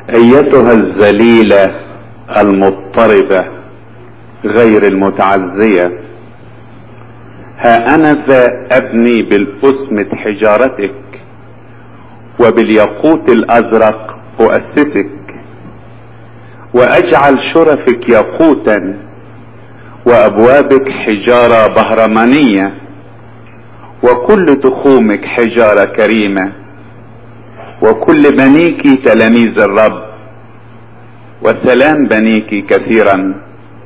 ايتها الذليلة المضطربة غير المتعزية ها انا ذا ابني بالاسمة حجارتك وبالياقوت الازرق اؤسسك واجعل شرفك ياقوتا وابوابك حجارة بهرمانية وكل تخومك حجارة كريمة وكل بنيك تلاميذ الرب وسلام بنيك كثيرا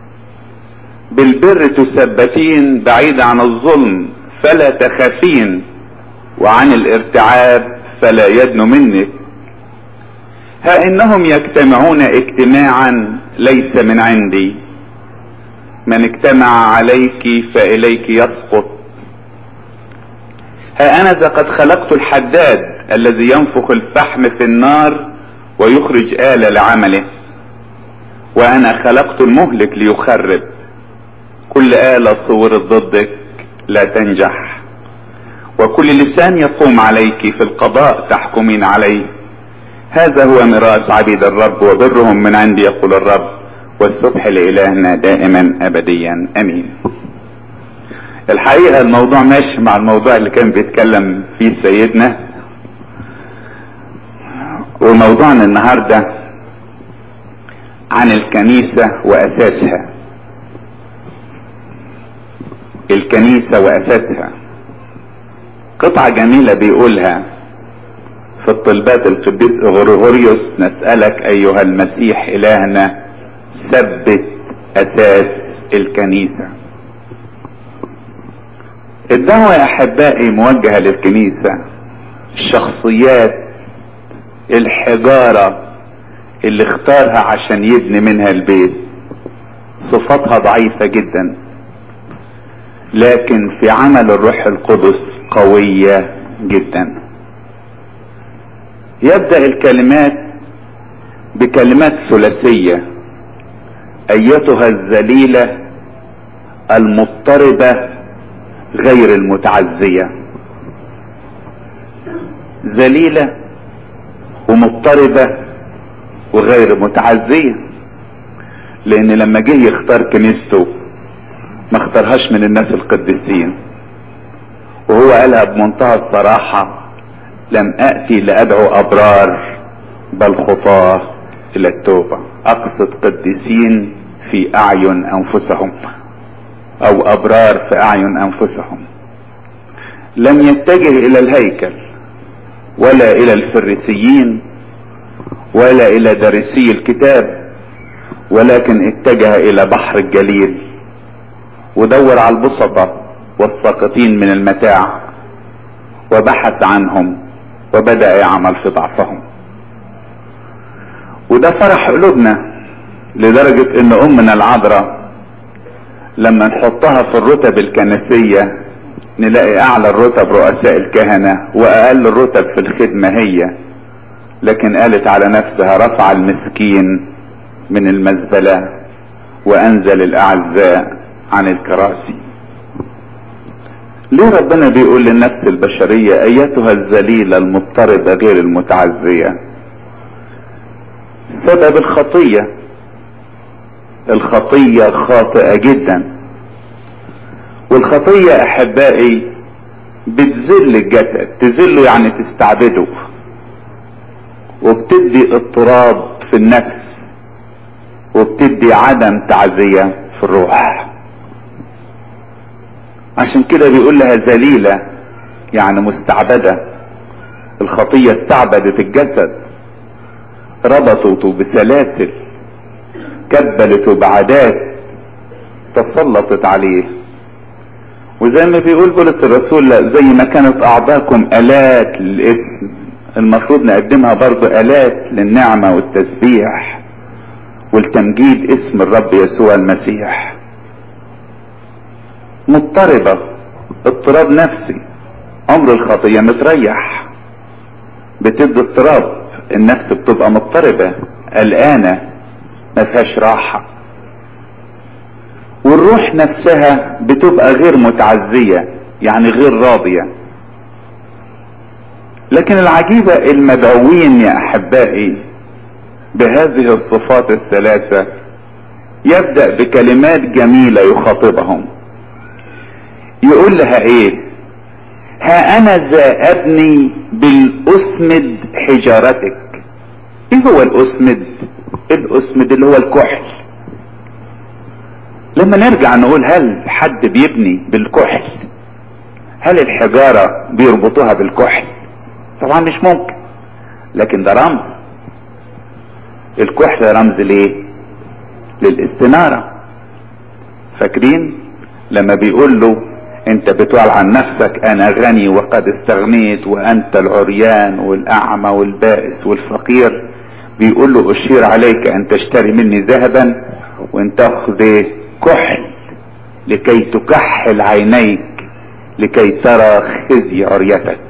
بالبر تثبتين بعيد عن الظلم فلا تخافين وعن الارتعاب فلا يدن منك ها انهم يجتمعون اجتماعا ليس من عندي من اجتمع عليك فاليك يسقط ها انا ذا قد خلقت الحداد الذي ينفخ الفحم في النار ويخرج آلة لعمله وانا خلقت المهلك ليخرب كل آلة صورت ضدك لا تنجح وكل لسان يقوم عليك في القضاء تحكمين عليه هذا هو ميراث عبيد الرب وبرهم من عندي يقول الرب والسبح لإلهنا دائما أبديا أمين الحقيقة الموضوع ماشي مع الموضوع اللي كان بيتكلم فيه سيدنا وموضوعنا النهاردة عن الكنيسة وأساسها الكنيسة وأساسها قطعة جميلة بيقولها في الطلبات القديس غريغوريوس نسألك أيها المسيح إلهنا ثبت أساس الكنيسة الدعوة يا أحبائي موجهة للكنيسة الشخصيات الحجارة اللي اختارها عشان يبني منها البيت صفاتها ضعيفة جدا لكن في عمل الروح القدس قوية جدا يبدأ الكلمات بكلمات ثلاثية ايتها الذليلة المضطربة غير المتعزية ذليلة ومضطربة وغير متعزية لان لما جه يختار كنيسته ما اختارهاش من الناس القديسين وهو قالها بمنتهى الصراحة لم اتي لادعو ابرار بل خطاه الى التوبة اقصد قديسين في اعين انفسهم او ابرار في اعين انفسهم لم يتجه الى الهيكل ولا الى الفريسيين ولا الى دارسي الكتاب ولكن اتجه الى بحر الجليل ودور على البسطة والساقطين من المتاع وبحث عنهم وبدأ يعمل في ضعفهم وده فرح قلوبنا لدرجة ان امنا العذراء لما نحطها في الرتب الكنسية نلاقي اعلى الرتب رؤساء الكهنة واقل الرتب في الخدمة هي لكن قالت على نفسها رفع المسكين من المزبلة وانزل الاعزاء عن الكراسي ليه ربنا بيقول للنفس البشرية ايتها الذليلة المضطربة غير المتعزية سبب الخطية الخطية خاطئة جدا والخطية احبائي بتذل الجسد تذله يعني تستعبده وبتدي اضطراب في النفس وبتدي عدم تعزية في الروح عشان كده بيقول لها ذليلة يعني مستعبدة الخطية استعبدت الجسد ربطته بسلاسل كبلته بعادات تسلطت عليه وزي ما بيقول بولس الرسول لا زي ما كانت اعضاكم الات للاسم المفروض نقدمها برضو الات للنعمة والتسبيح والتمجيد اسم الرب يسوع المسيح مضطربة اضطراب نفسي عمر الخطية متريح بتدي اضطراب النفس بتبقى مضطربة قلقانة ما فيهاش راحة والروح نفسها بتبقى غير متعزية يعني غير راضية لكن العجيبة المدعوين يا احبائي بهذه الصفات الثلاثة يبدأ بكلمات جميلة يخاطبهم يقول لها ايه ها انا ذا ابني بالاسمد حجارتك ايه هو الاسمد الاسمد اللي هو الكحل لما نرجع نقول هل حد بيبني بالكحل هل الحجارة بيربطوها بالكحل طبعا مش ممكن لكن ده رمز الكحل رمز ليه للاستنارة فاكرين لما بيقول له انت بتقول عن نفسك انا غني وقد استغنيت وانت العريان والاعمى والبائس والفقير بيقول له اشير عليك ان تشتري مني ذهبا وان تاخذ كحل لكي تكحل عينيك لكي ترى خزي عريتك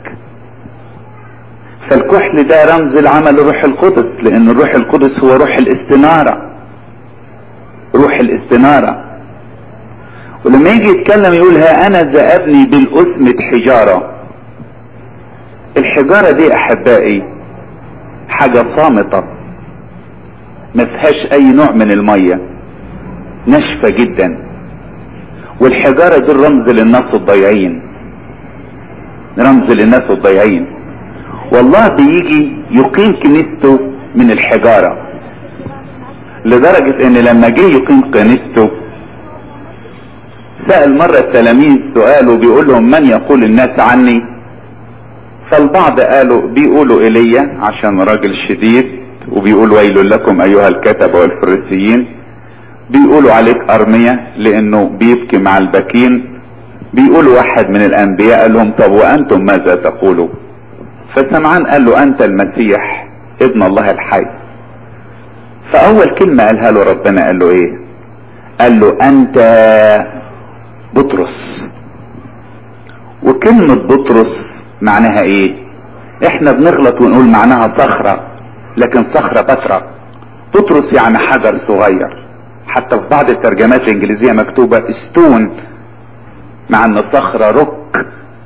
فالكحل ده رمز العمل الروح القدس لان الروح القدس هو روح الاستنارة روح الاستنارة ولما يجي يتكلم يقول ها انا ذا ابني بالاسمة حجارة الحجارة دي احبائي حاجة صامتة ما فيهاش اي نوع من المية ناشفة جدا والحجارة دي رمز للناس الضيعين رمز للناس الضيعين والله بيجي يقيم كنيسته من الحجارة لدرجة ان لما جه يقيم كنيسته سأل مرة التلاميذ سؤال وبيقول لهم من يقول الناس عني فالبعض قالوا بيقولوا ايليا عشان راجل شديد وبيقول ويل لكم ايها الكتبة والفريسيين بيقولوا عليك ارمية لانه بيبكي مع البكين بيقولوا واحد من الانبياء قال لهم طب وانتم ماذا تقولوا فسمعان قال له انت المسيح ابن الله الحي فاول كلمة قالها له ربنا قال له ايه قال له انت بطرس وكلمة بطرس معناها ايه احنا بنغلط ونقول معناها صخرة لكن صخرة بترة بطرس يعني حجر صغير حتى في بعض الترجمات الانجليزية مكتوبة ستون مع ان صخرة رك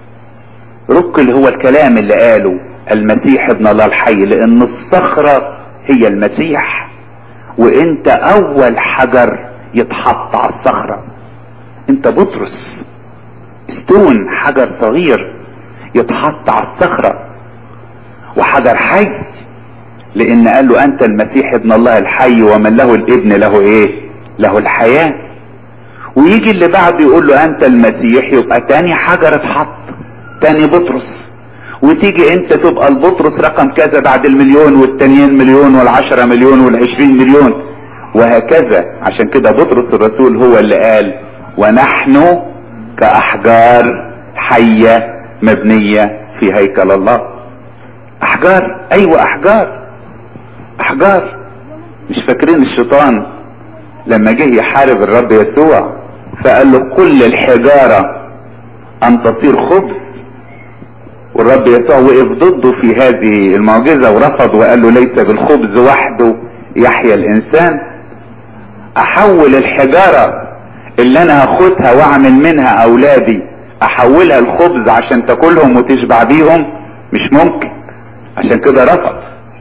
رك اللي هو الكلام اللي قاله المسيح ابن الله الحي لان الصخرة هي المسيح وانت اول حجر يتحط على الصخرة انت بطرس ستون حجر صغير يتحط على الصخرة وحجر حي لان قال له انت المسيح ابن الله الحي ومن له الابن له ايه له الحياة ويجي اللي بعده يقول له انت المسيح يبقى تاني حجر اتحط تاني بطرس وتيجي انت تبقى البطرس رقم كذا بعد المليون والتانيين مليون والعشرة مليون والعشرين مليون وهكذا عشان كده بطرس الرسول هو اللي قال ونحن كأحجار حية مبنية في هيكل الله احجار ايوه احجار احجار مش فاكرين الشيطان لما جه يحارب الرب يسوع فقال له كل الحجارة ان تصير خبز والرب يسوع وقف ضده في هذه المعجزة ورفض وقال له ليس بالخبز وحده يحيا الانسان احول الحجارة اللي انا هاخدها واعمل منها اولادي احولها الخبز عشان تاكلهم وتشبع بيهم مش ممكن عشان كده رفض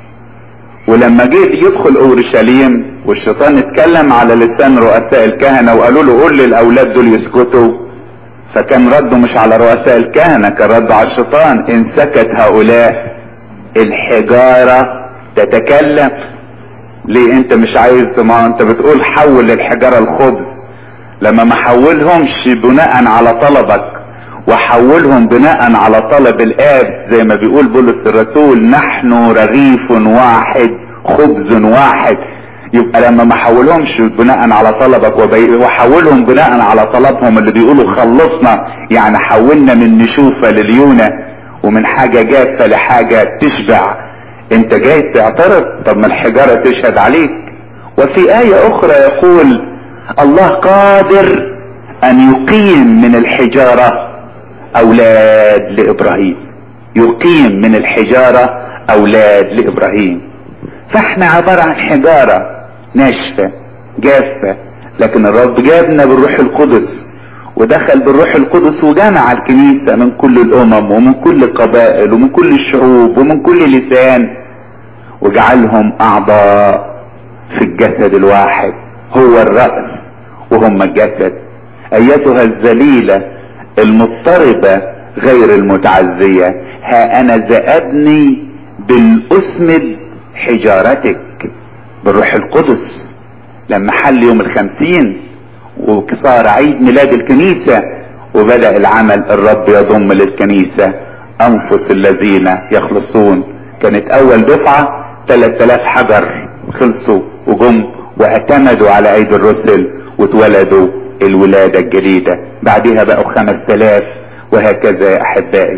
ولما جه يدخل اورشليم والشيطان اتكلم على لسان رؤساء الكهنة وقالوا له قول للاولاد دول يسكتوا فكان رده مش على رؤساء الكهنة كان رده على الشيطان ان سكت هؤلاء الحجارة تتكلم ليه انت مش عايز ما انت بتقول حول الحجارة الخبز لما ما حولهمش بناء على طلبك وحولهم بناء على طلب الاب زي ما بيقول بولس الرسول نحن رغيف واحد خبز واحد يبقى لما ما حولهمش بناء على طلبك وحولهم بناء على طلبهم اللي بيقولوا خلصنا يعني حولنا من نشوفة لليونة ومن حاجة جافة لحاجة تشبع انت جاي تعترض طب ما الحجارة تشهد عليك وفي آية اخرى يقول الله قادر ان يقيم من الحجارة اولاد لابراهيم يقيم من الحجارة اولاد لابراهيم فاحنا عبارة عن حجارة ناشفة جافة لكن الرب جابنا بالروح القدس ودخل بالروح القدس وجمع الكنيسة من كل الامم ومن كل القبائل ومن كل الشعوب ومن كل لسان وجعلهم اعضاء في الجسد الواحد هو الرأس وهم الجسد ايتها الذليلة المضطربة غير المتعزية ها انا ذأبني بالاسمد حجارتك بالروح القدس لما حل يوم الخمسين وصار عيد ميلاد الكنيسة وبدأ العمل الرب يضم للكنيسة انفس الذين يخلصون كانت اول دفعة 3000 حجر خلصوا وجم واعتمدوا على ايدي الرسل واتولدوا الولادة الجديدة بعدها بقوا 5000 وهكذا يا احبائي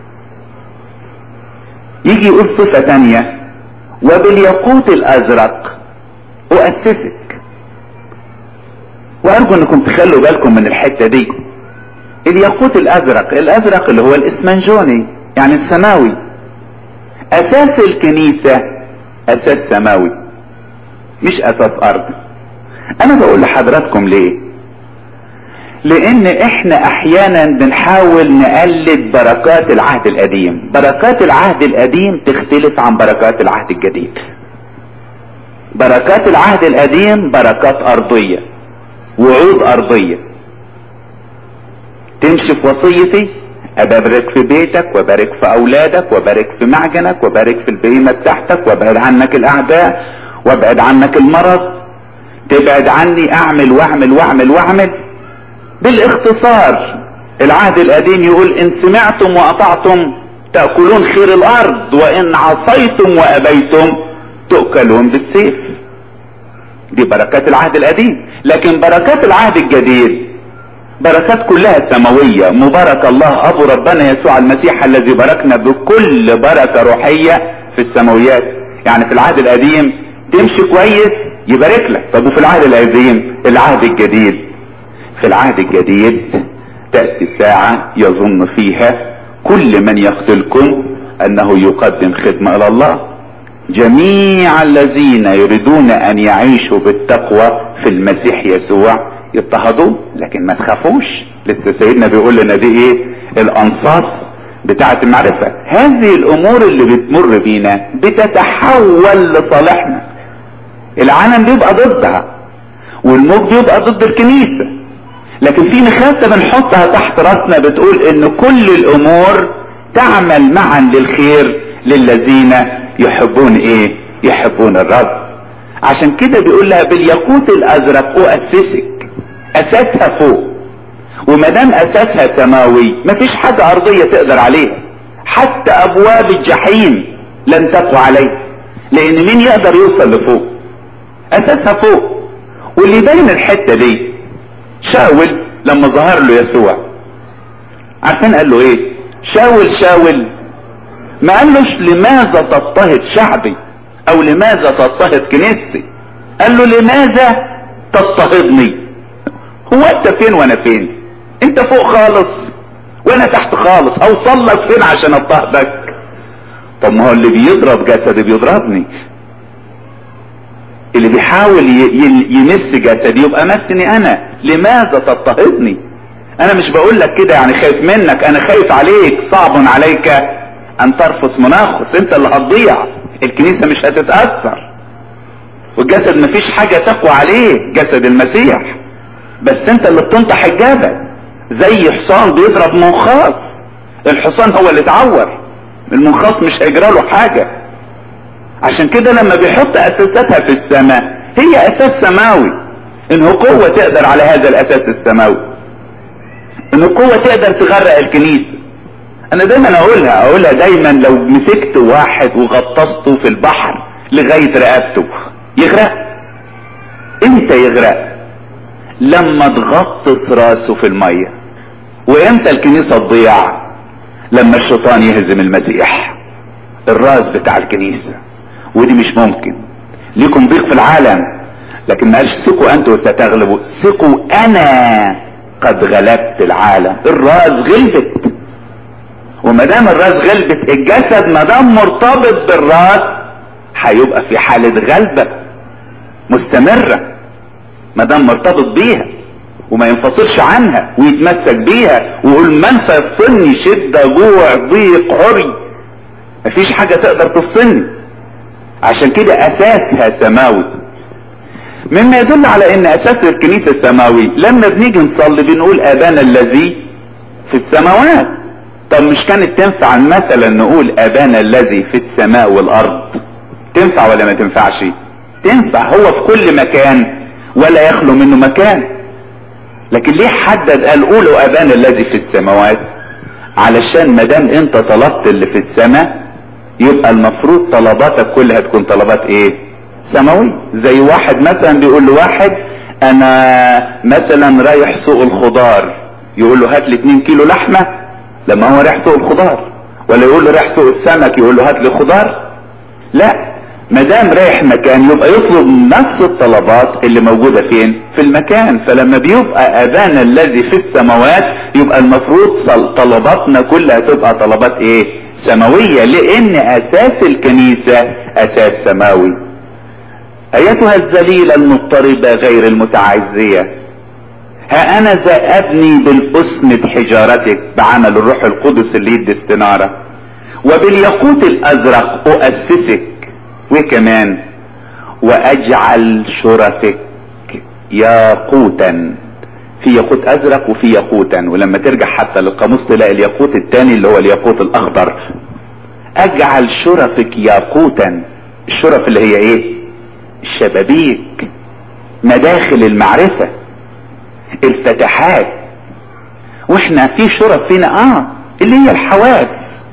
يجي يقول صفة تانية وبالياقوت الازرق اؤسسك وارجو انكم تخلوا بالكم من الحتة دي الياقوت الازرق الازرق اللي هو الاسمنجوني يعني السماوي اساس الكنيسة اساس سماوي مش اساس ارضي انا بقول لحضراتكم ليه لان احنا احيانا بنحاول نقلد بركات العهد القديم بركات العهد القديم تختلف عن بركات العهد الجديد بركات العهد القديم بركات ارضية وعود ارضية تمشي في وصيتي ابارك في بيتك وبارك في اولادك وبارك في معجنك وبارك في البهيمة بتاعتك وابعد عنك الاعداء وابعد عنك المرض تبعد عني اعمل واعمل واعمل واعمل بالاختصار العهد القديم يقول ان سمعتم واطعتم تأكلون خير الارض وان عصيتم وابيتم تؤكلون بالسيف دي بركات العهد القديم لكن بركات العهد الجديد بركات كلها سماوية مبارك الله ابو ربنا يسوع المسيح الذي باركنا بكل بركة روحية في السماويات يعني في العهد القديم تمشي كويس يبارك لك طب وفي العهد القديم العهد الجديد في العهد الجديد تأتي ساعة يظن فيها كل من يقتلكم انه يقدم خدمة الى الله جميع الذين يريدون ان يعيشوا بالتقوى في المسيح يسوع يضطهدوا لكن ما تخافوش لسه سيدنا بيقول لنا دي ايه الانصاص بتاعة المعرفة هذه الامور اللي بتمر بينا بتتحول لصالحنا العالم بيبقى ضدها والموج بيبقى ضد الكنيسة لكن في مخافة بنحطها تحت راسنا بتقول ان كل الامور تعمل معا للخير للذين يحبون ايه يحبون الرب عشان كده بيقول لها بالياقوت الازرق اؤسسك اساسها فوق وما دام اساسها سماوي مفيش حاجة ارضية تقدر عليها حتى ابواب الجحيم لن تقوى عليه لان مين يقدر يوصل لفوق اساسها فوق واللي يبين الحتة دي شاول لما ظهر له يسوع عارفين قال له ايه شاول شاول ما قالوش لماذا تضطهد شعبي او لماذا تضطهد كنيستي قال له لماذا تضطهدني هو انت فين وانا فين انت فوق خالص وانا تحت خالص اوصل لك فين عشان اضطهدك طب ما هو اللي بيضرب جسدي بيضربني اللي بيحاول يمس جسدي يبقى مسني انا لماذا تضطهدني انا مش بقول لك كده يعني خايف منك انا خايف عليك صعب عليك ان ترفض مناخس انت اللي هتضيع الكنيسة مش هتتأثر والجسد مفيش حاجة تقوى عليه جسد المسيح بس انت اللي بتنطح الجبل زي حصان بيضرب منخاص الحصان هو اللي اتعور المنخاص مش هيجرى له حاجة عشان كده لما بيحط اساساتها في السماء هي اساس سماوي انه قوة تقدر على هذا الاساس السماوي انه قوة تقدر تغرق الكنيسة انا دايما اقولها اقولها دايما لو مسكت واحد وغطسته في البحر لغاية رقبته يغرق امتى يغرق لما تغطس راسه في المية وامتى الكنيسة تضيع لما الشيطان يهزم المسيح الراس بتاع الكنيسة ودي مش ممكن ليكم ضيق في العالم لكن ما قالش ثقوا انتوا ستغلبوا ثقوا انا قد غلبت العالم الراس غلبت وما دام الراس غلبت الجسد ما دام مرتبط بالراس هيبقى في حالة غلبة مستمرة ما دام مرتبط بيها وما ينفصلش عنها ويتمسك بيها ويقول من سيفصلني شدة جوع ضيق عري مفيش حاجة تقدر تفصلني عشان كده اساسها سماوي مما يدل على ان اساس الكنيسة السماوي لما بنيجي نصلي بنقول ابانا الذي في السماوات طب مش كانت تنفع مثلا نقول ابانا الذي في السماء والارض تنفع ولا ما تنفعش تنفع هو في كل مكان ولا يخلو منه مكان لكن ليه حدد قال قولوا ابانا الذي في السماوات علشان ما دام انت طلبت اللي في السماء يبقى المفروض طلباتك كلها تكون طلبات ايه سماوي زي واحد مثلا بيقول لواحد انا مثلا رايح سوق الخضار يقول له هات لي 2 كيلو لحمه لما هو رايح سوق الخضار ولا يقول له رايح سوق السمك يقول له هات لي خضار لا ما دام رايح مكان يبقى يطلب نفس الطلبات اللي موجودة فين في المكان فلما بيبقى اذانا الذي في السماوات يبقى المفروض طلباتنا كلها تبقى طلبات ايه سماوية لان اساس الكنيسة اساس سماوي ايتها الذليلة المضطربة غير المتعزية ها انا ذا ابني بالاسم حجارتك بعمل الروح القدس اللي يدي استنارة وبالياقوت الازرق اؤسسك وكمان واجعل شرفك ياقوتا في ياقوت ازرق وفي ياقوتا ولما ترجع حتى للقاموس تلاقي الياقوت الثاني اللي هو الياقوت الاخضر اجعل شرفك ياقوتا الشرف اللي هي ايه الشبابيك مداخل المعرفة الفتحات واحنا في شرف فينا اه اللي هي الحواس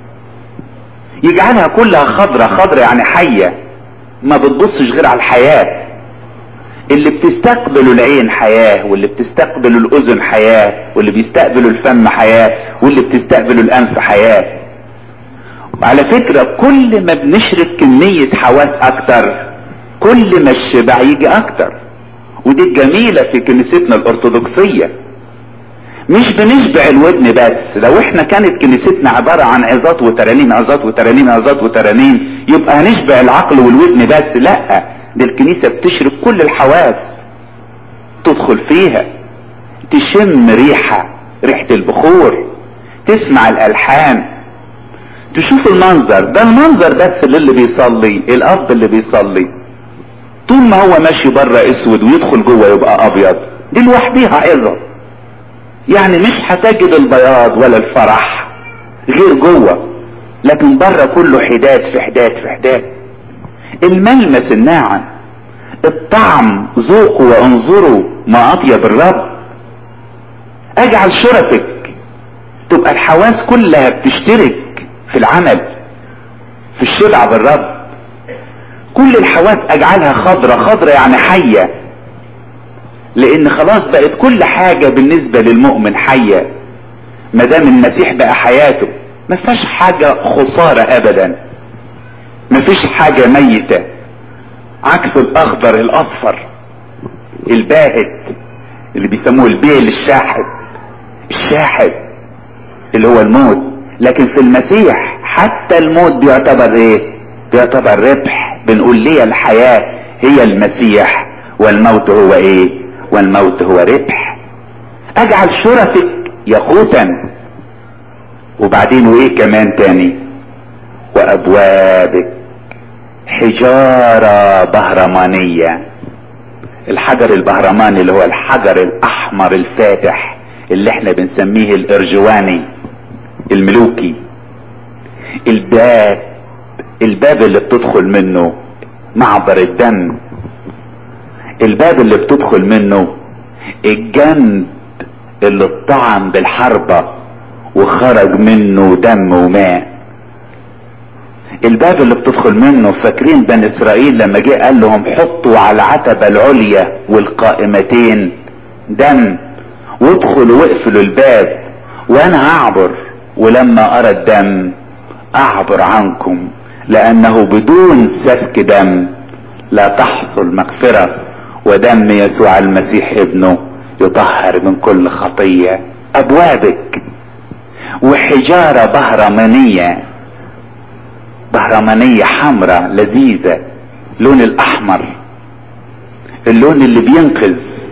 يجعلها كلها خضرة خضرة يعني حية ما بتبصش غير على الحياة اللي بتستقبله العين حياة واللي بتستقبله الاذن حياة واللي بيستقبله الفم حياة واللي بتستقبله الانف حياة وعلى فكرة كل ما بنشرب كمية حواس اكتر كل ما الشبع يجي اكتر ودي الجميلة في كنيستنا الارثوذكسية مش بنشبع الودن بس لو احنا كانت كنيستنا عبارة عن عظات وترانيم عظات وترانيم عظات وترانيم يبقى هنشبع العقل والودن بس لا دي الكنيسة بتشرب كل الحواس تدخل فيها تشم ريحة ريحة البخور تسمع الالحان تشوف المنظر ده المنظر بس اللي بيصلي الاب اللي بيصلي طول ما هو ماشي بره اسود ويدخل جوه يبقى ابيض دي لوحديها عظه يعني مش هتجد البياض ولا الفرح غير جوه لكن بره كله حداد في حداد في حداد الملمس الناعم الطعم ذوقوا وانظروا ما اطيب الرب اجعل شرفك تبقى الحواس كلها بتشترك في العمل في الشبع بالرب كل الحواس اجعلها خضرة خضرة يعني حية لان خلاص بقت كل حاجة بالنسبة للمؤمن حية ما دام المسيح بقى حياته ما فيهاش حاجة خسارة ابدا ما فيش حاجة ميتة عكس الاخضر الاصفر الباهت اللي بيسموه البيل الشاحب الشاحب اللي هو الموت لكن في المسيح حتى الموت بيعتبر ايه بيعتبر ربح بنقول ليه الحياة هي المسيح والموت هو ايه والموت هو ربح اجعل شرفك يقوتا وبعدين وايه كمان تاني وابوابك حجارة بهرمانية الحجر البهرماني اللي هو الحجر الاحمر الفاتح اللي احنا بنسميه الارجواني الملوكي الباب الباب اللي بتدخل منه معبر الدم الباب اللي بتدخل منه الجنب اللي اتطعم بالحربة وخرج منه دم وماء الباب اللي بتدخل منه فاكرين بني اسرائيل لما جه قال لهم حطوا على العتبة العليا والقائمتين دم وادخلوا واقفلوا الباب وانا هعبر ولما ارى الدم اعبر عنكم لانه بدون سفك دم لا تحصل مغفرة ودم يسوع المسيح ابنه يطهر من كل خطية ابوابك وحجارة بهرمانية بهرمانية حمراء لذيذة لون الاحمر اللون اللي بينقذ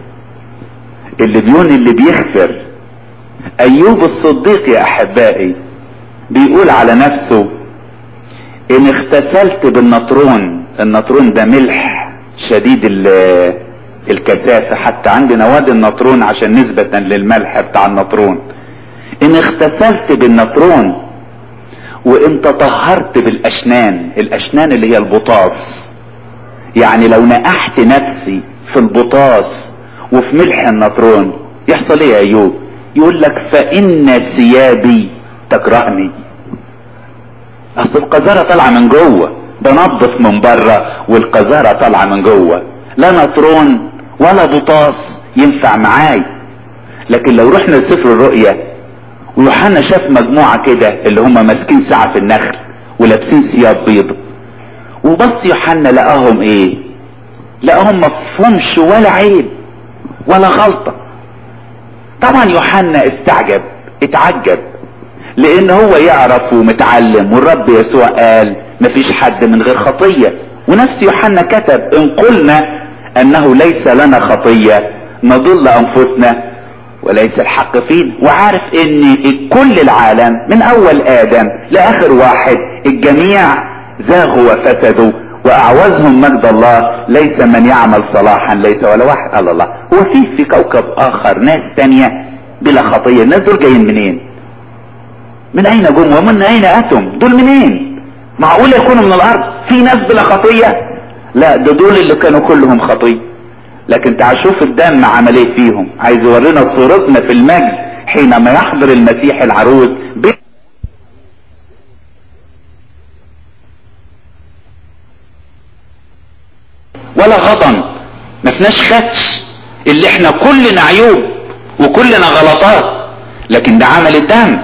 اللون اللي بيغفر ايوب الصديق يا احبائي بيقول على نفسه ان اغتسلت بالنطرون النطرون ده ملح شديد الكثافة حتى عندنا وادي النطرون عشان نسبة للملح بتاع النطرون ان اغتسلت بالنطرون وان تطهرت بالاشنان الاشنان اللي هي البطاس يعني لو نقحت نفسي في البطاس وفي ملح النطرون يحصل ايه يا ايوب يقول لك فان ثيابي تكرهني اصل القذاره طالعه من جوه بنظف من بره والقذاره طالعه من جوه لا نطرون ولا بطاس ينفع معاي لكن لو رحنا لسفر الرؤيا ويوحنا شاف مجموعه كده اللي هم ماسكين ساعه في النخل ولابسين ثياب بيض وبص يوحنا لقاهم ايه لقاهم مفهومش ولا عيب ولا غلطه طبعا يوحنا استعجب اتعجب لان هو يعرف ومتعلم والرب يسوع قال مفيش حد من غير خطية ونفس يوحنا كتب ان قلنا انه ليس لنا خطية نضل انفسنا وليس الحق فينا وعارف ان كل العالم من اول ادم لاخر واحد الجميع زاغوا وفسدوا واعوزهم مجد الله ليس من يعمل صلاحا ليس ولا واحد على الله هو في في كوكب اخر ناس تانية بلا خطية الناس دول جايين منين من اين جم ومن اين اتم دول منين معقول يكونوا من الارض في ناس بلا خطية لا ده دول اللي كانوا كلهم خطية لكن تعال شوف الدم عمل ايه فيهم عايز يورينا صورتنا في المجد حينما يحضر المسيح العروس ولا غضن ما فيناش خدش اللي احنا كلنا عيوب وكلنا غلطات لكن ده عمل الدم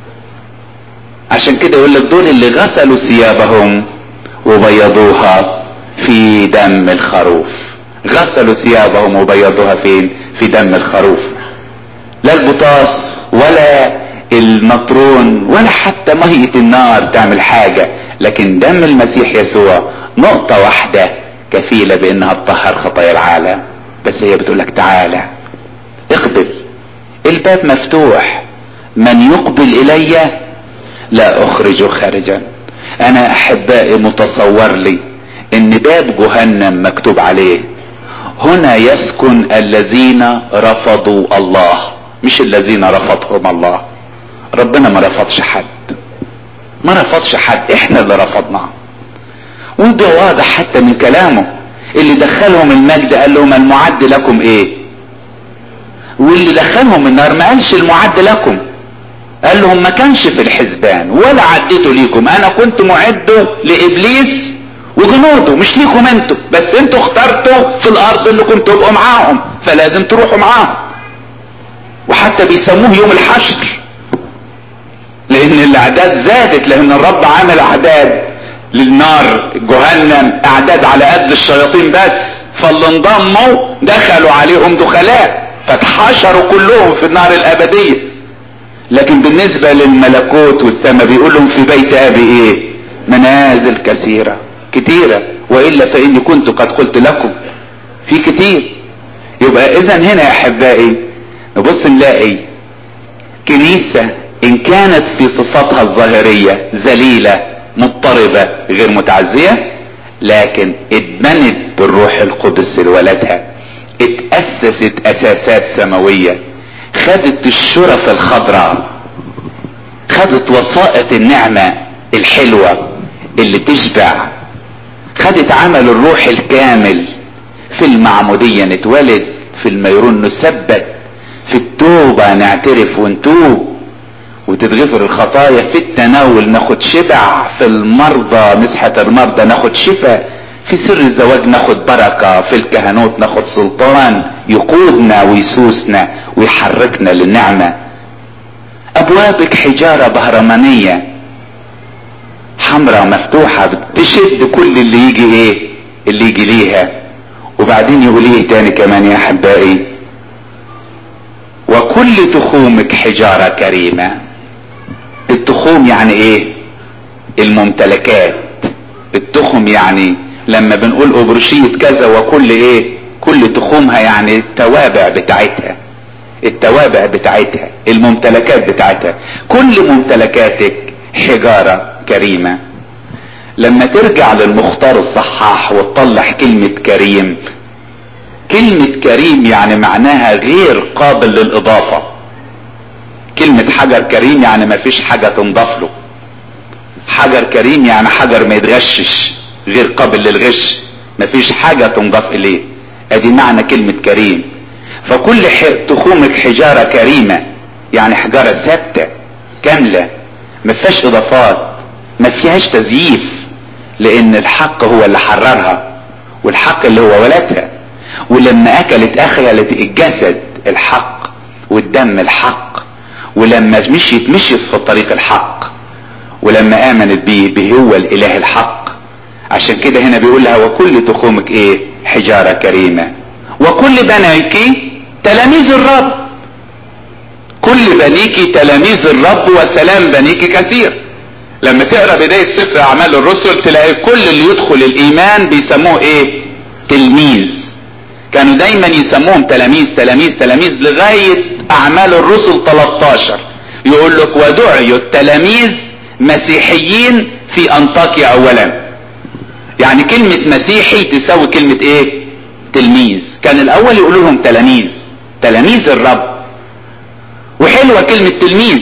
عشان كده يقول لك دول اللي غسلوا ثيابهم وبيضوها في دم الخروف غسلوا ثيابهم وبيضوها فين في دم الخروف لا البطاس ولا النطرون ولا حتى مية النار تعمل حاجة لكن دم المسيح يسوع نقطة واحدة كفيلة بانها تطهر خطايا العالم بس هي بتقول لك تعالى اقبل الباب مفتوح من يقبل الي لا اخرجه خارجا انا احبائي متصور لي ان باب جهنم مكتوب عليه هنا يسكن الذين رفضوا الله مش الذين رفضهم الله ربنا ما رفضش حد ما رفضش حد احنا اللي رفضناه وده واضح حتى من كلامه اللي دخلهم المجد قال لهم المعد لكم ايه واللي دخلهم النار ما قالش المعد لكم قال لهم ما كانش في الحسبان ولا عديته ليكم انا كنت معده لابليس وجنوده مش ليكم انتوا بس انتوا اخترتوا في الارض اللي كنتوا تبقوا معاهم فلازم تروحوا معاهم وحتى بيسموه يوم الحشر لان الاعداد زادت لان الرب عامل اعداد للنار جهنم اعداد على قد الشياطين بس فاللي انضموا دخلوا عليهم دخلاء فاتحشروا كلهم في النار الابديه لكن بالنسبه للملكوت والسماء بيقول لهم في بيت ابي ايه منازل كثيره كتيره والا فاني كنت قد قلت لكم في كتير يبقى اذا هنا يا احبائي نبص نلاقي كنيسه ان كانت في صفاتها الظاهريه ذليله مضطربة غير متعزية لكن اتبنت بالروح القدس لولدها اتأسست اساسات سماوية خدت الشرف الخضراء خدت وسائط النعمة الحلوة اللي تشبع خدت عمل الروح الكامل في المعمودية نتولد في الميرون نثبت في التوبة نعترف ونتوب وتتغفر الخطايا في التناول ناخد شبع في المرضى مسحة المرضى ناخد شفاء في سر الزواج ناخد بركة في الكهنوت ناخد سلطان يقودنا ويسوسنا ويحركنا للنعمة ابوابك حجارة بهرمانية حمراء مفتوحة بتشد كل اللي يجي ايه اللي يجي ليها وبعدين يقول ايه تاني كمان يا احبائي وكل تخومك حجارة كريمة التخوم يعني ايه الممتلكات التخم يعني لما بنقول ابرشية كذا وكل ايه كل تخومها يعني التوابع بتاعتها التوابع بتاعتها الممتلكات بتاعتها كل ممتلكاتك حجارة كريمة لما ترجع للمختار الصحاح وتطلع كلمة كريم كلمة كريم يعني معناها غير قابل للإضافة كلمة حجر كريم يعني ما فيش حاجة تنضاف له حجر كريم يعني حجر ما يتغشش غير قابل للغش ما فيش حاجة تنضاف إليه ادي معنى كلمة كريم فكل تخومك حجارة كريمة يعني حجارة ثابتة كاملة ما فيهاش اضافات ما فيهاش تزييف لان الحق هو اللي حررها والحق اللي هو ولدها ولما اكلت اخلت الجسد الحق والدم الحق ولما مشيت مشيت في طريق الحق ولما امنت بيه به هو الاله الحق عشان كده هنا بيقول لها وكل تخومك ايه حجارة كريمة وكل بنيك تلاميذ الرب كل بنيك تلاميذ الرب وسلام بنيك كثير لما تقرا بدايه سفر اعمال الرسل تلاقي كل اللي يدخل الايمان بيسموه ايه تلميذ كانوا دايما يسموهم تلاميذ تلاميذ تلاميذ لغايه اعمال الرسل 13 يقول لك ودعيوا التلاميذ مسيحيين في انطاكيا اولا يعني كلمة مسيحي تساوي كلمة ايه تلميذ كان الاول يقولوا لهم تلاميذ تلاميذ الرب وحلوة كلمة تلميذ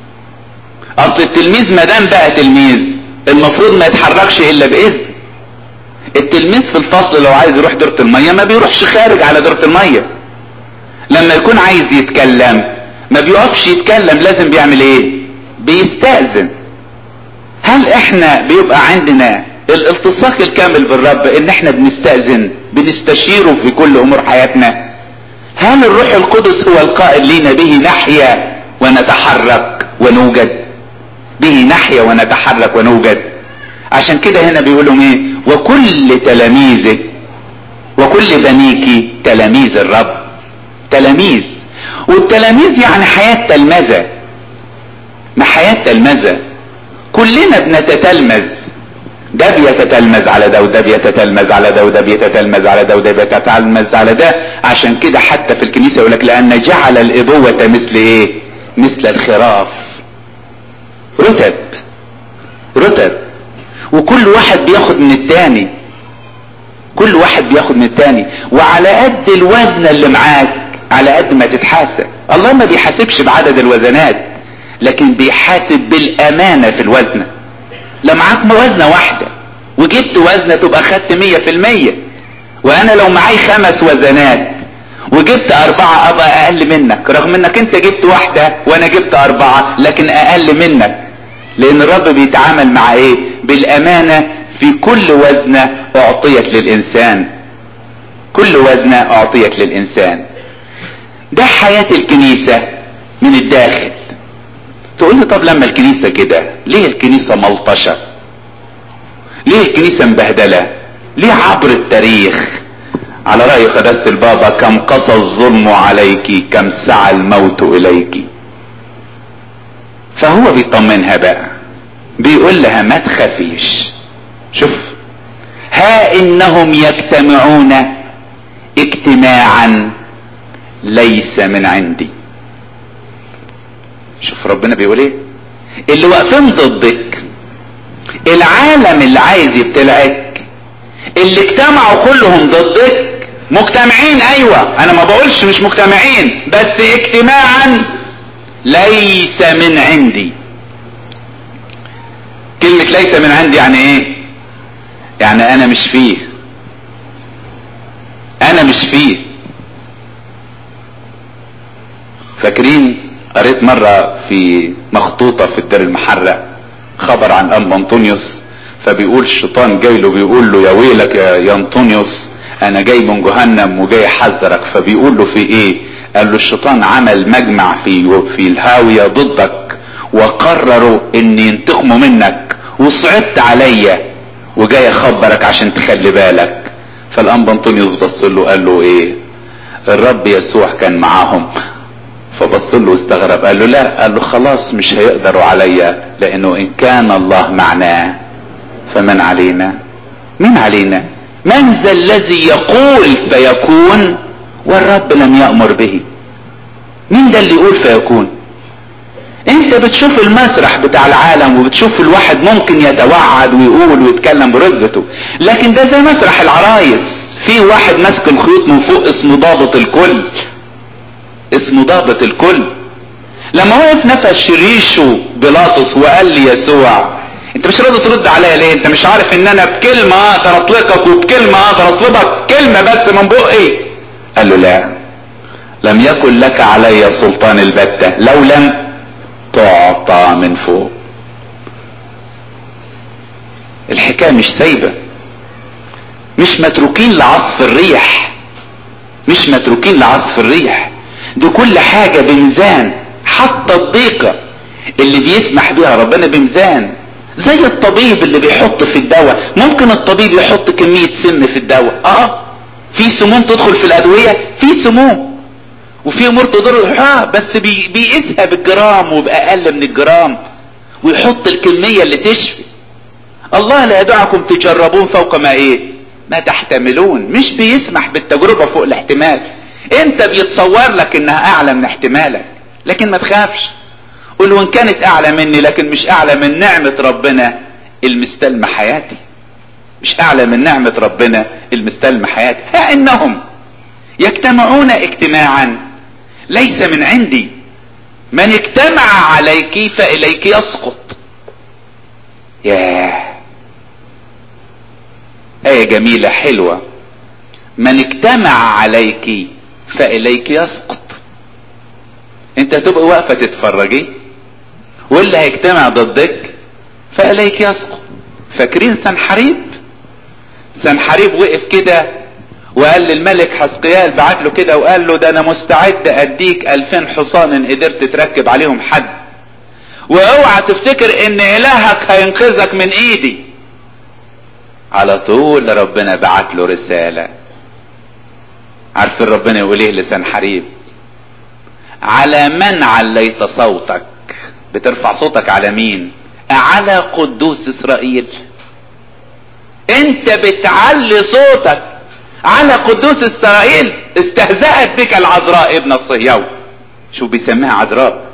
اصل التلميذ ما دام بقى تلميذ المفروض ما يتحركش الا باذن التلميذ في الفصل لو عايز يروح دورة المية ما بيروحش خارج على دورة المية لما يكون عايز يتكلم ما بيقفش يتكلم لازم بيعمل ايه بيستأذن هل احنا بيبقى عندنا الالتصاق الكامل بالرب ان احنا بنستأذن بنستشيره في كل امور حياتنا هل الروح القدس هو القائد لينا به نحيا ونتحرك ونوجد به نحيا ونتحرك ونوجد عشان كده هنا بيقولوا ايه وكل تلاميذك وكل بنيك تلاميذ الرب تلاميذ والتلاميذ يعني حياة تلمذة ما حياة تلمذة كلنا بنتتلمذ ده بيتتلمذ على ده وده بيتتلمذ على ده وده بيتتلمذ على ده وده بيتتلمذ على ده عشان كده حتى في الكنيسه يقول لك لان جعل الابوه مثل ايه؟ مثل الخراف رتب رتب وكل واحد بياخد من التاني كل واحد بياخد من التاني وعلى قد الوزن اللي معاك على قد ما تتحاسب الله ما بيحاسبش بعدد الوزنات لكن بيحاسب بالامانه في الوزنه لو معاك وزنة واحدة وجبت وزنة تبقى خدت مية في المية وانا لو معاي خمس وزنات وجبت اربعة ابقى اقل منك رغم انك انت جبت واحدة وانا جبت اربعة لكن اقل منك لان الرب بيتعامل مع ايه بالامانة في كل وزنة اعطيت للانسان كل وزنة اعطيت للانسان ده حياة الكنيسة من الداخل تقول لي طب لما الكنيسة كده ليه الكنيسة ملطشة ليه الكنيسة مبهدلة ليه عبر التاريخ على رأي قداسة البابا كم قصى الظلم عليك كم سعى الموت إليك فهو بيطمنها بقى بيقول لها ما تخافيش شوف ها انهم يجتمعون اجتماعا ليس من عندي شوف ربنا بيقول ايه اللي واقفين ضدك العالم اللي عايز يبتلعك اللي اجتمعوا كلهم ضدك مجتمعين ايوه انا ما بقولش مش مجتمعين بس اجتماعا ليس من عندي كلمة ليس من عندي يعني ايه يعني انا مش فيه انا مش فيه فاكرين قريت مرة في مخطوطة في الدار المحرق خبر عن ام انطونيوس فبيقول الشيطان جاي له بيقول له يا ويلك يا, يا انطونيوس انا جاي من جهنم وجاي احذرك فبيقول له في ايه قال له الشيطان عمل مجمع في في الهاوية ضدك وقرروا ان ينتقموا منك وصعبت عليا وجاي اخبرك عشان تخلي بالك فالانبا انطونيوس بص له قال له ايه الرب يسوع كان معاهم فبص له واستغرب قال له لا قال له خلاص مش هيقدروا عليا لانه ان كان الله معنا فمن علينا مين علينا من ذا الذي يقول فيكون والرب لم يأمر به مين ده اللي يقول فيكون انت بتشوف المسرح بتاع العالم وبتشوف الواحد ممكن يتوعد ويقول ويتكلم برزته لكن ده زي مسرح العرايس في واحد ماسك الخيوط من فوق اسمه ضابط الكل اسمه ضابط الكل لما وقف نفس ريشه بيلاطس وقال لي يسوع انت مش راضي ترد عليا ليه انت مش عارف ان انا بكلمة اقدر اطلقك وبكلمة اقدر اطلبك كلمة بس من بقي قال له لا لم يكن لك علي سلطان البتة لو لم تعطى من فوق الحكاية مش سايبة مش متروكين لعصف الريح مش متروكين لعصف الريح دي كل حاجة بميزان حتى الضيقة اللي بيسمح بيها ربنا بميزان زي الطبيب اللي بيحط في الدواء ممكن الطبيب يحط كمية سم في الدواء اه في سموم تدخل في الادوية في سموم وفي امور تضر اه بس بي بيقيسها بالجرام وباقل من الجرام ويحط الكمية اللي تشفي الله لا يدعكم تجربون فوق ما ايه ما تحتملون مش بيسمح بالتجربة فوق الاحتمال انت بيتصور لك انها اعلى من احتمالك لكن ما تخافش قل وان كانت اعلى مني لكن مش اعلى من نعمة ربنا المستلمة حياتي مش اعلى من نعمة ربنا المستلمة حياتي ها انهم يجتمعون اجتماعا ليس من عندي من اجتمع عليك فاليك يسقط ياه ايه جميلة حلوة من اجتمع عليك فاليك يسقط انت هتبقى واقفة تتفرجي واللي هيجتمع ضدك فاليك يسقط فاكرين سنحريب سنحريب وقف كده وقال للملك حسقيال بعت له كده وقال له ده انا مستعد اديك الفين حصان ان قدرت تركب عليهم حد واوعى تفتكر ان الهك هينقذك من ايدي على طول ربنا بعت له رسالة عارفين ربنا يقول ايه لسنحريب على من عليت صوتك بترفع صوتك على مين على قدوس اسرائيل انت بتعلي صوتك على قدوس اسرائيل استهزأت بك العذراء ابن الصهيون شو بيسميها عذراء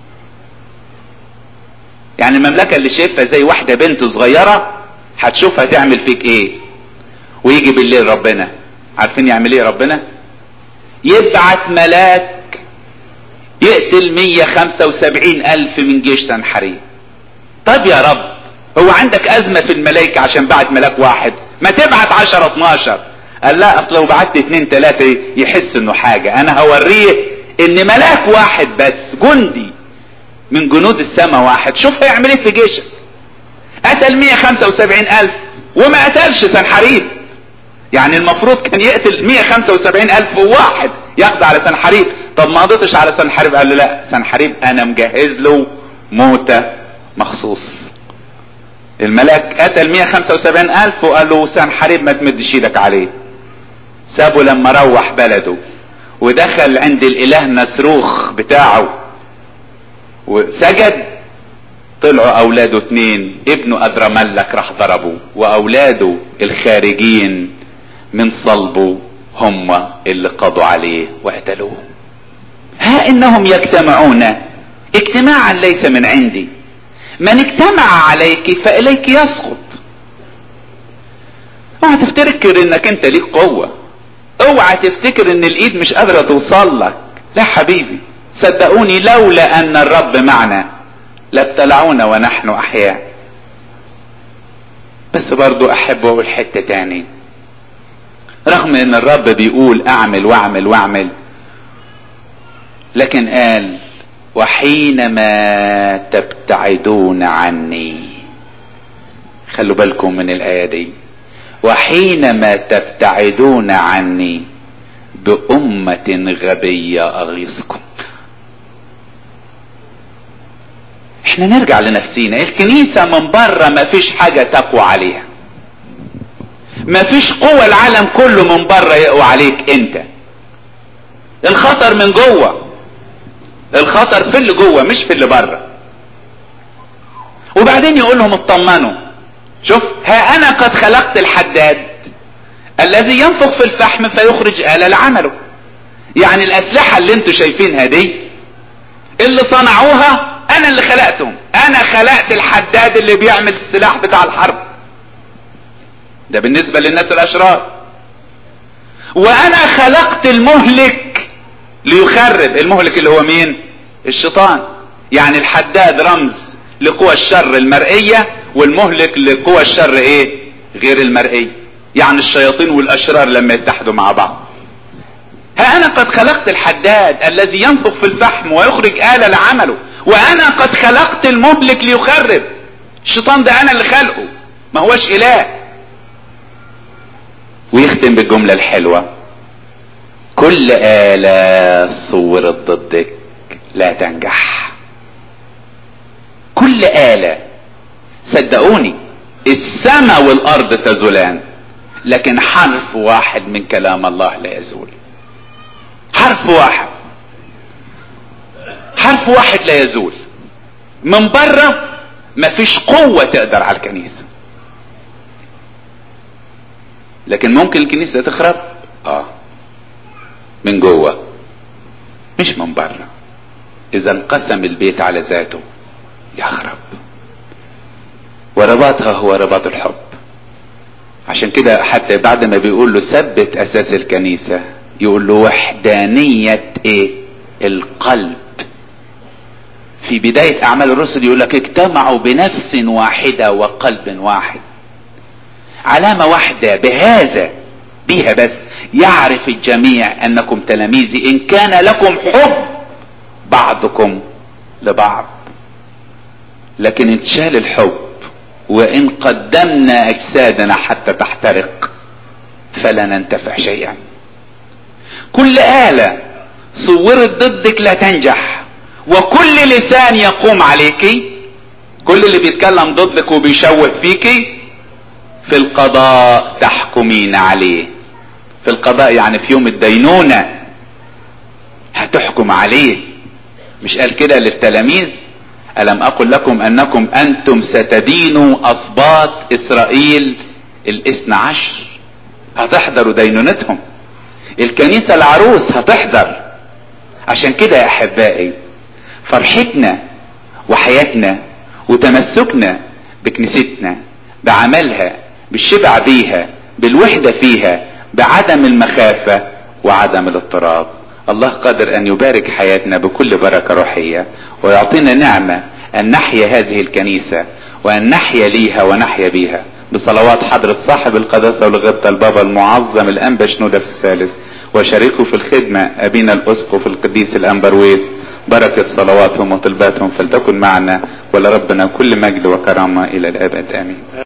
يعني المملكة اللي شايفها زي واحدة بنت صغيرة هتشوفها تعمل فيك ايه ويجي بالليل ربنا عارفين يعمل ايه ربنا يبعت ملاك يقتل 175 الف من جيش سنحريب طب يا رب هو عندك ازمة في الملائكة عشان بعت ملاك واحد ما تبعت 10 12 قال لا اصل لو بعت اتنين تلاتة يحس انه حاجة انا هوريه ان ملاك واحد بس جندي من جنود السماء واحد شوف هيعمل ايه في جيشك قتل 175 الف وما قتلش سنحريب يعني المفروض كان يقتل 175 الف وواحد يقضي على سنحريب طب ما قضيتش على سنحريب قال له لا سنحريب انا مجهز له موتة مخصوص الملاك قتل 175 الف وقال له سنحريب ما تمدش ايدك عليه سابه لما روح بلده ودخل عند الاله نسروخ بتاعه وسجد طلعوا اولاده اتنين ابنه ادرملك راح ضربه واولاده الخارجين من صلبه هم اللي قضوا عليه وقتلوه ها انهم يجتمعون اجتماعا ليس من عندي من اجتمع عليك فاليك يسقط اوعى تفتكر انك انت ليك قوة اوعى تفتكر ان الايد مش قادرة توصل لك لا حبيبي صدقوني لولا ان الرب معنا لابتلعونا ونحن احياء بس برضو احب اقول حتة تاني رغم ان الرب بيقول اعمل واعمل واعمل لكن قال وحينما تبتعدون عني خلوا بالكم من الايه دي وحينما تبتعدون عني بأمة غبية أغيظكم احنا نرجع لنفسينا الكنيسة من بره ما فيش حاجة تقوى عليها ما فيش قوة العالم كله من بره يقوى عليك انت الخطر من جوه الخطر في اللي جوه مش في اللي بره وبعدين يقول لهم اطمنوا شوف ها انا قد خلقت الحداد الذي ينفخ في الفحم فيخرج آلة لعمله يعني الاسلحة اللي انتوا شايفينها دي اللي صنعوها انا اللي خلقتهم انا خلقت الحداد اللي بيعمل السلاح بتاع الحرب ده بالنسبة للناس الاشرار وانا خلقت المهلك ليخرب المهلك اللي هو مين الشيطان يعني الحداد رمز لقوى الشر المرئية والمهلك لقوى الشر ايه غير المرئية يعني الشياطين والاشرار لما يتحدوا مع بعض ها انا قد خلقت الحداد الذي ينفخ في الفحم ويخرج آلة لعمله وانا قد خلقت المهلك ليخرب الشيطان ده انا اللي خلقه ما هوش اله ويختم بالجملة الحلوة كل آلة صورت ضدك لا تنجح كل آلة صدقوني السماء والأرض تزولان لكن حرف واحد من كلام الله لا يزول حرف واحد حرف واحد لا يزول من بره مفيش قوة تقدر على الكنيسة لكن ممكن الكنيسة تخرب اه من جوه مش من بره اذا انقسم البيت على ذاته يخرب ورباطها هو رباط الحب عشان كده حتى بعد ما بيقول له ثبت اساس الكنيسة يقول له وحدانية ايه القلب في بداية اعمال الرسل يقول لك اجتمعوا بنفس واحدة وقلب واحد علامة واحدة بهذا بها بس يعرف الجميع انكم تلاميذي ان كان لكم حب بعضكم لبعض لكن انتشال الحب وان قدمنا اجسادنا حتى تحترق فلا ننتفع شيئا كل آلة صورت ضدك لا تنجح وكل لسان يقوم عليك كل اللي بيتكلم ضدك وبيشوه فيك في القضاء تحكمين عليه في القضاء يعني في يوم الدينونة هتحكم عليه مش قال كده للتلاميذ ألم أقل لكم أنكم أنتم ستدينوا أصباط إسرائيل الاثنى عشر هتحضروا دينونتهم الكنيسة العروس هتحضر عشان كده يا أحبائي فرحتنا وحياتنا وتمسكنا بكنيستنا بعملها بالشبع بيها بالوحدة فيها بعدم المخافة وعدم الاضطراب الله قادر ان يبارك حياتنا بكل بركة روحية ويعطينا نعمة ان نحيا هذه الكنيسة وان نحيا ليها ونحيا بيها بصلوات حضرة صاحب القداسة ولغبة البابا المعظم الانبا شنودة في الثالث وشاركوا في الخدمة ابينا الاسقف القديس الانبرويس بركة صلواتهم وطلباتهم فلتكن معنا ولربنا كل مجد وكرامة الى الابد امين